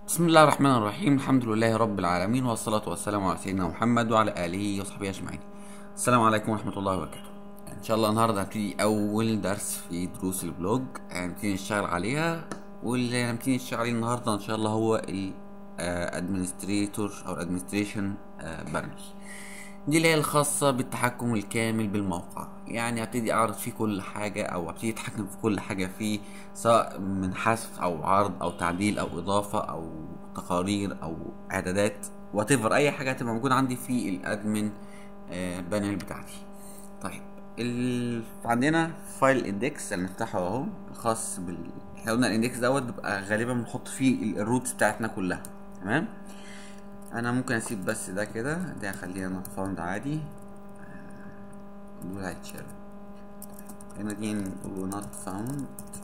بسم الله الرحمن الرحيم الحمد لله رب العالمين والصلاة والسلام على سيدنا محمد وعلى آله وصحبه أجمعين السلام عليكم ورحمة الله وبركاته إن شاء الله النهاردة هبتدي أول درس في دروس البلوج هنبتدي نشتغل عليها واللي هنبتدي نشتغل عليه النهاردة إن شاء الله هو ال administrator أو الادمنستريشن بانل دي اللي هي الخاصة بالتحكم الكامل بالموقع يعني هبتدي أعرض فيه كل حاجة أو هبتدي أتحكم في كل حاجة فيه سواء من حذف أو عرض أو تعديل أو إضافة أو تقارير أو إعدادات whatever أي حاجة هتبقى موجودة عندي في الأدمن بانل بتاعتي طيب ال... عندنا فايل اندكس اللي نفتحه اهو الخاص بال احنا قلنا الاندكس دوت بيبقى غالبا بنحط فيه الروتس بتاعتنا كلها تمام انا ممكن اسيب بس ده كده ده هخليها نوت فاوند عادي دول هيتشالوا هنا دي نقول نوت فاوند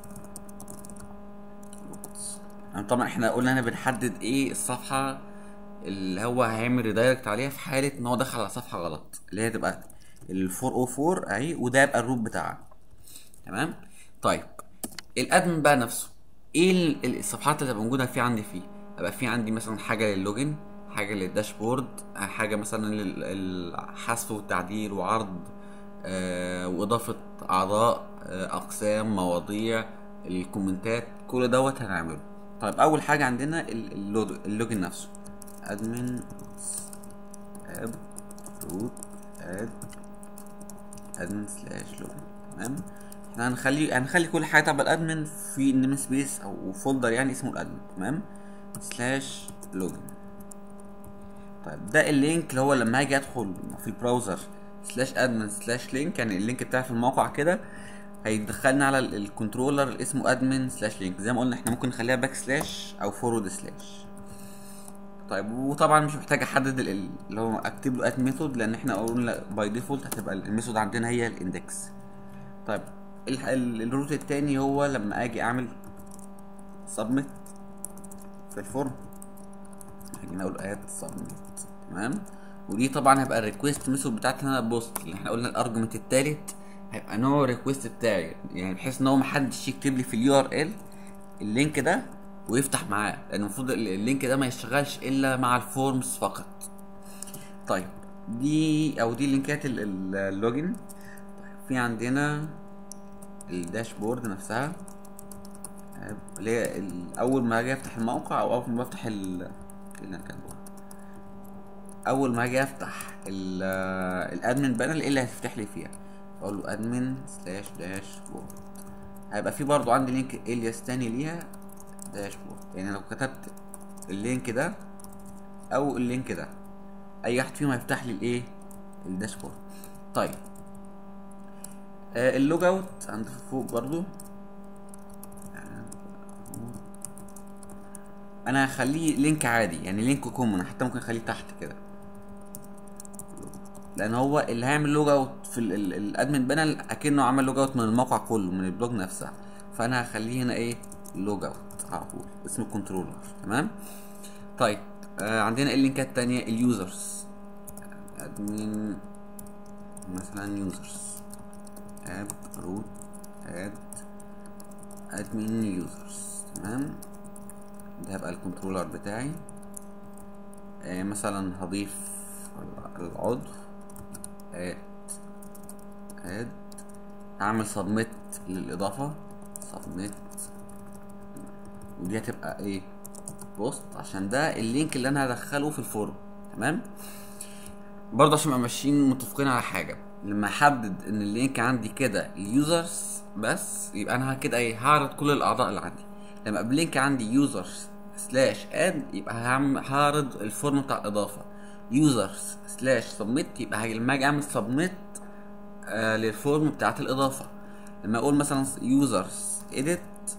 طبعا احنا قلنا هنا بنحدد ايه الصفحة اللي هو هيعمل ريدايركت عليها في حالة ان هو دخل على صفحة غلط اللي هي تبقى ال 404 اهي وده يبقى الروت بتاعها تمام طيب الادمن بقى نفسه ايه الصفحات اللي هتبقى موجودة فيه عندي فيه هيبقى في عندي مثلا حاجة للوجن حاجة للداشبورد حاجة مثلا للحذف والتعديل وعرض آه وإضافة أعضاء آه أقسام مواضيع الكومنتات كل دوت هنعمله طيب أول حاجة عندنا اللوجن نفسه admin اب روت اد admin سلاش لوجن تمام احنا هنخلي هنخلي كل حاجة تبع الادمن في نيم سبيس او فولدر يعني اسمه الادمن تمام سلاش لوجن طيب ده اللينك اللي هو لما هاجي ادخل في البراوزر سلاش ادمن سلاش لينك يعني اللينك بتاعي في الموقع كده هيدخلنا على الكنترولر اللي اسمه ادمن سلاش لينك زي ما قلنا احنا ممكن نخليها باك سلاش او فورورد سلاش طيب وطبعا مش محتاج احدد اللي هو اكتب له اد ميثود لان احنا قلنا باي ديفولت هتبقى الميثود عندنا هي الاندكس طيب الروت التاني هو لما اجي اعمل سبميت في الفورم هاجي اقول اد سبميت تمام ودي طبعا هيبقى الريكوست ميثود بتاعتنا بوست اللي احنا قلنا الارجمنت التالت هيبقى نوع الريكوست بتاعي يعني بحيث ان هو محدش يكتب لي في اليو ار ال اللينك ده ويفتح معاه لان المفروض اللينك ده ما يشتغلش الا مع الفورمز فقط طيب دي او دي لينكات اللوجن في عندنا الداشبورد نفسها اللي هي اول ما اجي افتح الموقع او اول ما بفتح ال اللي كان اول ما اجي افتح الادمن بانل ايه اللي هتفتح لي فيها اقول له ادمن سلاش داشبورد هيبقى في برضو عندي لينك الياس تاني ليها داشبورد يعني لو كتبت اللينك ده او اللينك ده اي واحد فيهم هيفتح لي الايه الداشبورد طيب آه اللوج اوت عند فوق برضو انا هخليه لينك عادي يعني لينك كومن حتى ممكن اخليه تحت كده لان هو اللي هيعمل لوج اوت في الادمن بانل اكنه عمل لوج اوت من الموقع كله من البلوج نفسها فانا هخليه هنا ايه لوج اوت على طول اسم الكنترولر تمام طيب آه عندنا اللينكات التانية اليوزرز ادمن مثلا يوزرز اب روت اد ادمن يوزرز تمام ده هيبقى الكنترولر بتاعي آه مثلا هضيف العضو اد اد اعمل سبميت للاضافه سبميت ودي هتبقى ايه بوست عشان ده اللينك اللي انا هدخله في الفورم تمام برضه عشان نبقى ماشيين متفقين على حاجه لما احدد ان اللينك عندي كده اليوزرز بس يبقى انا كده ايه هعرض كل الاعضاء اللي عندي لما ابقى لينك عندي يوزرز سلاش اد يبقى هعرض الفورم بتاع الاضافه يوزرز سلاش سبميت يبقى لما اجي اعمل سبميت آه للفورم بتاعت الاضافه لما اقول مثلا يوزرز اديت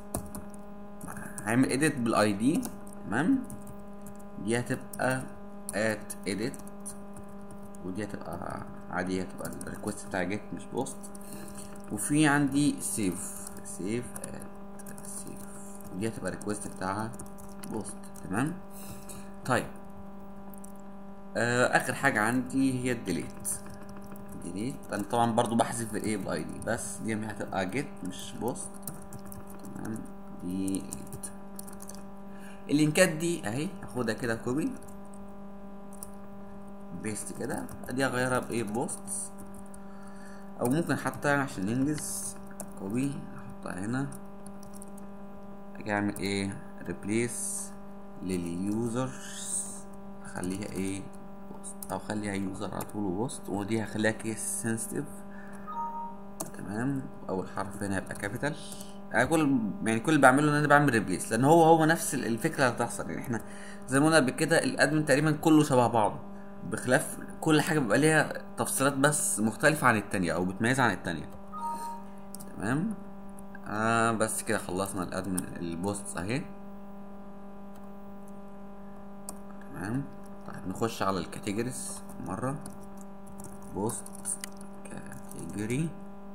هعمل اديت بالاي دي تمام دي هتبقى ات اديت ودي هتبقى عادي هتبقى الريكوست بتاع جيت مش بوست وفي عندي سيف سيف ات سيف ودي هتبقى الريكوست بتاعها بوست تمام طيب آه اخر حاجه عندي هي الديليت ديليت انا طبعا برضو بحذف الايه بالاي دي بس دي هتبقى جيت مش بوست تمام دي اللينكات دي اهي هاخدها كده كوبي بيست كده ادي اغيرها بايه بوست او ممكن حتى عشان ننجز كوبي احطها هنا اجي اعمل ايه ريبليس لليوزرز اخليها ايه بوست او خليها يوزر على طول بوست ودي هخليها كيس سنسيتيف تمام اول حرف هنا هيبقى كابيتال يعني كل يعني كل اللي بعمله ان انا بعمل ريبليس لان هو هو نفس الفكره اللي هتحصل يعني احنا زي ما قلنا قبل كده الادمن تقريبا كله شبه بعضه بخلاف كل حاجه بيبقى ليها تفصيلات بس مختلفه عن التانية او بتميزها عن التانية تمام آه بس كده خلصنا الادمن البوست اهي تمام طيب نخش على الكاتيجوريز مره بوست كاتيجوري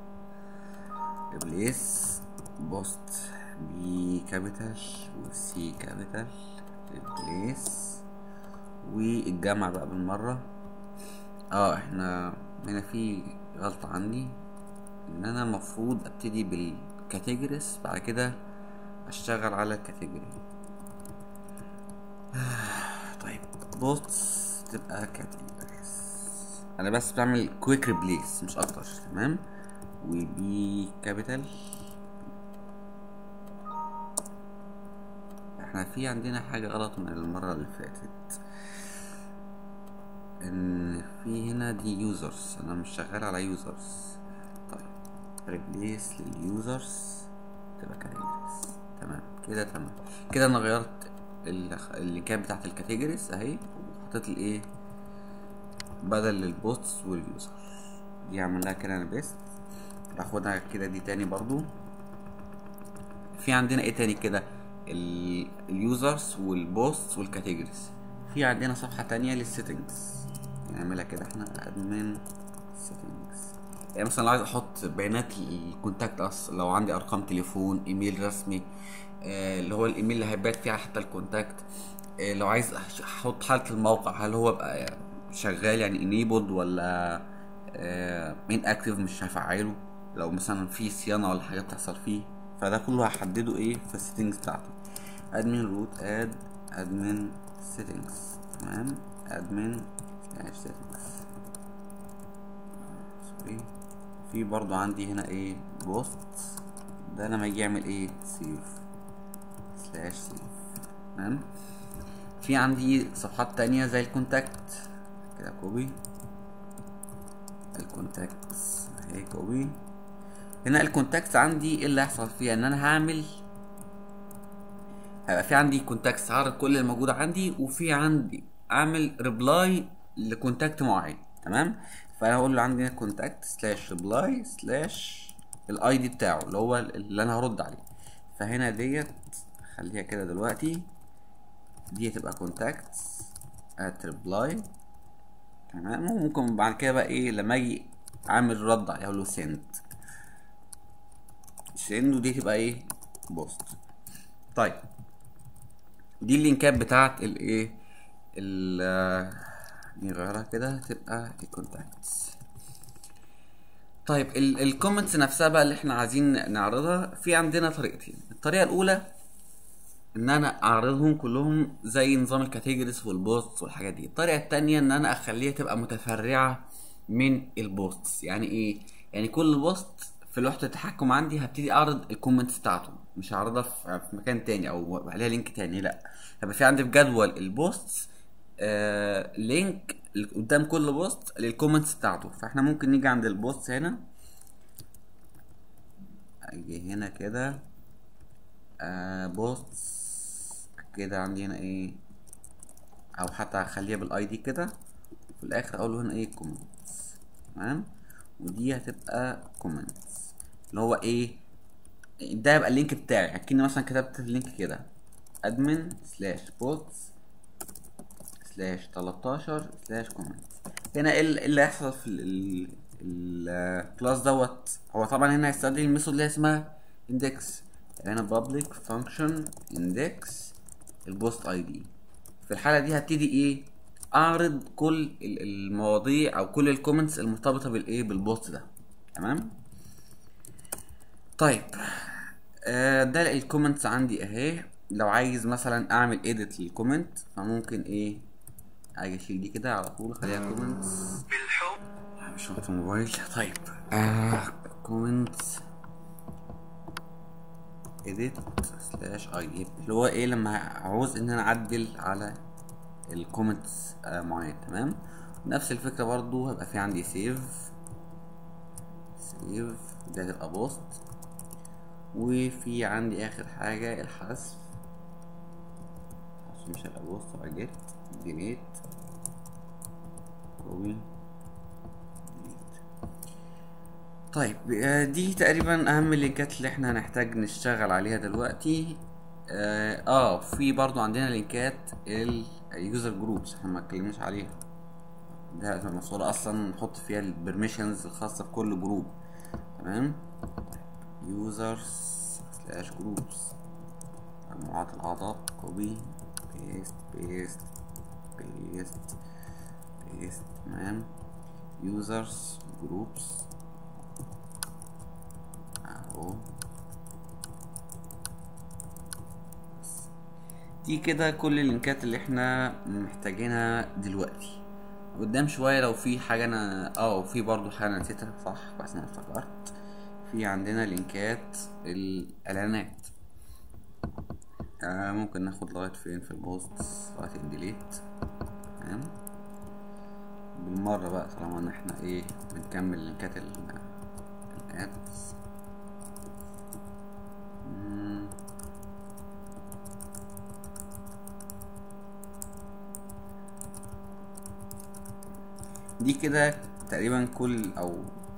ريبليس بوست بي كابيتال وسي كابيتال ريبليس والجمع بقى بالمرة اه احنا هنا في غلطة عندي ان انا المفروض ابتدي بالكاتيجوريز بعد كده اشتغل على الكاتيجوري طيب بوست تبقى كاتيجوريز انا بس بعمل كويك ريبليس مش اكتر تمام وبي كابيتال احنا في عندنا حاجة غلط من المرة اللي فاتت ان في هنا دي يوزرز انا مش شغال على يوزرز طيب ريبليس لليوزرز تبقى كاتيجوريز تمام كده تمام كده انا غيرت اللينكات بتاعت الكاتيجوريز اهي وحطيت الايه بدل البوستس واليوزر دي اعملها كده انا بيست باخدها كده دي تاني برضو في عندنا ايه تاني كده اليوزرز والبوست والكاتيجوريز في عندنا صفحة تانية للسيتنجز نعملها كده احنا ادمن سيتنجز يعني مثلا لو عايز احط بيانات الكونتاكت اس لو عندي ارقام تليفون ايميل رسمي آه اللي هو الايميل اللي هيبات فيه حتى الكونتاكت آه لو عايز احط حالة الموقع هل هو بقى شغال يعني انيبلد ولا ان اكتف مش هفعله لو مثلا في صيانة ولا حاجة بتحصل فيه فده كله هحدده ايه في السيتنجز بتاعتي admin root add admin settings تمام admin slash settings سوري في برضو عندي هنا ايه بوست ده لما يجي يعمل ايه سيف سلاش سيف تمام في عندي صفحات تانية زي الكونتاكت كده كوبي الكونتاكتس اهي كوبي هنا الكونتاكتس عندي ايه اللي هيحصل فيها ان انا هعمل هيبقى في عندي كونتاكتس عرض كل اللي موجود عندي وفي عندي اعمل ريبلاي لكونتاكت معين تمام فانا هقول له عندي كونتاكت سلاش ريبلاي سلاش الاي دي بتاعه اللي هو اللي انا هرد عليه فهنا ديت خليها كده دلوقتي دي هتبقى كونتاكت ات ريبلاي تمام وممكن بعد كده بقى ايه لما اجي اعمل رد عليه اقول له سند سند ودي تبقى ايه بوست طيب دي اللينكات بتاعت الايه ال نغيرها كده تبقى الكونتاكتس طيب الكومنتس نفسها بقى اللي احنا عايزين نعرضها في عندنا طريقتين الطريقه الاولى ان انا اعرضهم كلهم زي نظام الكاتيجوريز والبوست والحاجات دي الطريقه التانية ان انا اخليها تبقى متفرعه من البوستس يعني ايه يعني كل بوست في لوحه التحكم عندي هبتدي اعرض الكومنتس بتاعته مش هعرضها في مكان تاني او عليها لينك تاني لا هيبقى في عندي في جدول البوستس آه لينك قدام كل بوست للكومنتس بتاعته فاحنا ممكن نيجي عند البوست هنا اجي هنا كده آه بوست كده عندي هنا ايه او حتى هخليها بالاي دي كده في الاخر اقول له هنا ايه كومنتس تمام ودي هتبقى كومنتس اللي هو ايه ده يبقى اللينك بتاعي اكني مثلا كتبت اللينك كده ادمن سلاش بوست سلاش 13 سلاش كومنت هنا ايه اللي هيحصل في الكلاس دوت هو طبعا هنا هيستخدم الميثود اللي اسمها اندكس هنا public function index البوست اي دي في الحاله دي هبتدي ايه اعرض كل المواضيع او كل الكومنتس المرتبطه بالايه بالبوست ده تمام طيب آه ده الكومنتس عندي اهي لو عايز مثلا اعمل اديت للكومنت فممكن ايه اجي اشيل دي كده على طول اخليها كومنتس بالحب مش وقت الموبايل طيب آه كومنتس edit سلاش اي اللي هو ايه لما عاوز ان انا اعدل على الكومنتس آه معين تمام نفس الفكره برضو هيبقى في عندي سيف سيف دي هتبقى بوست وفي عندي اخر حاجه الحذف عشان مش هيبقى بوست هيبقى جيت ديليت كوبي طيب آه، دي تقريبا اهم اللينكات اللي احنا هنحتاج نشتغل عليها دلوقتي اه, آه في برضو عندنا لينكات اليوزر جروبس احنا ما اتكلمناش عليها ده المفروض اصلا نحط فيها البرميشنز الخاصه بكل جروب تمام يوزرز سلاش جروبس مجموعات الاعضاء كوبي بيست بيست بيست بيست تمام يوزرز جروبس اهو بس. دي كده كل اللينكات اللي احنا محتاجينها دلوقتي قدام شوية لو في حاجة انا اه في برضو حاجة انا نسيتها صح بس انا افتكرت في عندنا لينكات الاعلانات آه ممكن ناخد لغاية فين في البوست لغاية الديليت تمام بالمرة بقى طالما ان احنا ايه بنكمل لينكات ال الادز مم. دي كده تقريبا كل او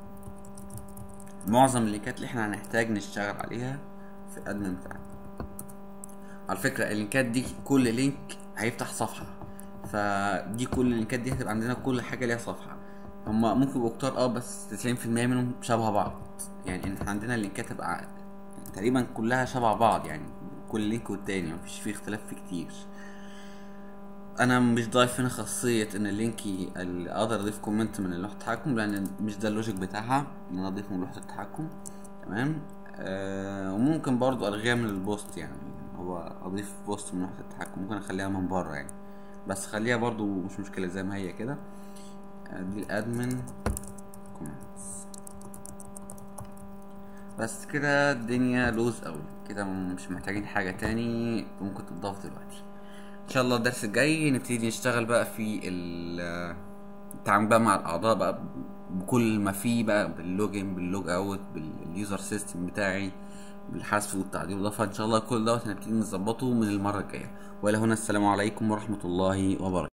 معظم اللينكات اللي احنا هنحتاج نشتغل عليها في الادمن بتاعنا على فكرة اللينكات دي كل لينك هيفتح صفحة فدي كل اللينكات دي هتبقى عندنا كل حاجة ليها صفحة هما ممكن يبقوا كتار اه بس تسعين في المية منهم شبه بعض يعني احنا عندنا اللينكات تبقى تقريبا كلها شبه بعض يعني كل لينك والتاني مفيش فيه اختلاف فيه كتير انا مش ضايف هنا خاصية ان اللينك ي- ال- اقدر اضيف كومنت من لوحة التحكم لان مش ده اللوجيك بتاعها ان انا اضيف من لوحة التحكم تمام آه وممكن برضو الغيها من البوست يعني هو اضيف بوست من لوحة التحكم ممكن اخليها من بره يعني بس خليها برضو مش مشكلة زي ما هي كده آه، دي الادمن كومنتس بس كده الدنيا لوز قوي كده مش محتاجين حاجة تاني ممكن تضاف دلوقتي ان شاء الله الدرس الجاي نبتدي نشتغل بقى في ال- التعامل بقى مع الاعضاء بقى بكل ما فيه بقى باللوجن باللوج اوت باليوزر سيستم بتاعي بالحذف والتعديل والاضافه ان شاء الله كل دوت هنبتدي نظبطه من المره الجايه والى هنا السلام عليكم ورحمه الله وبركاته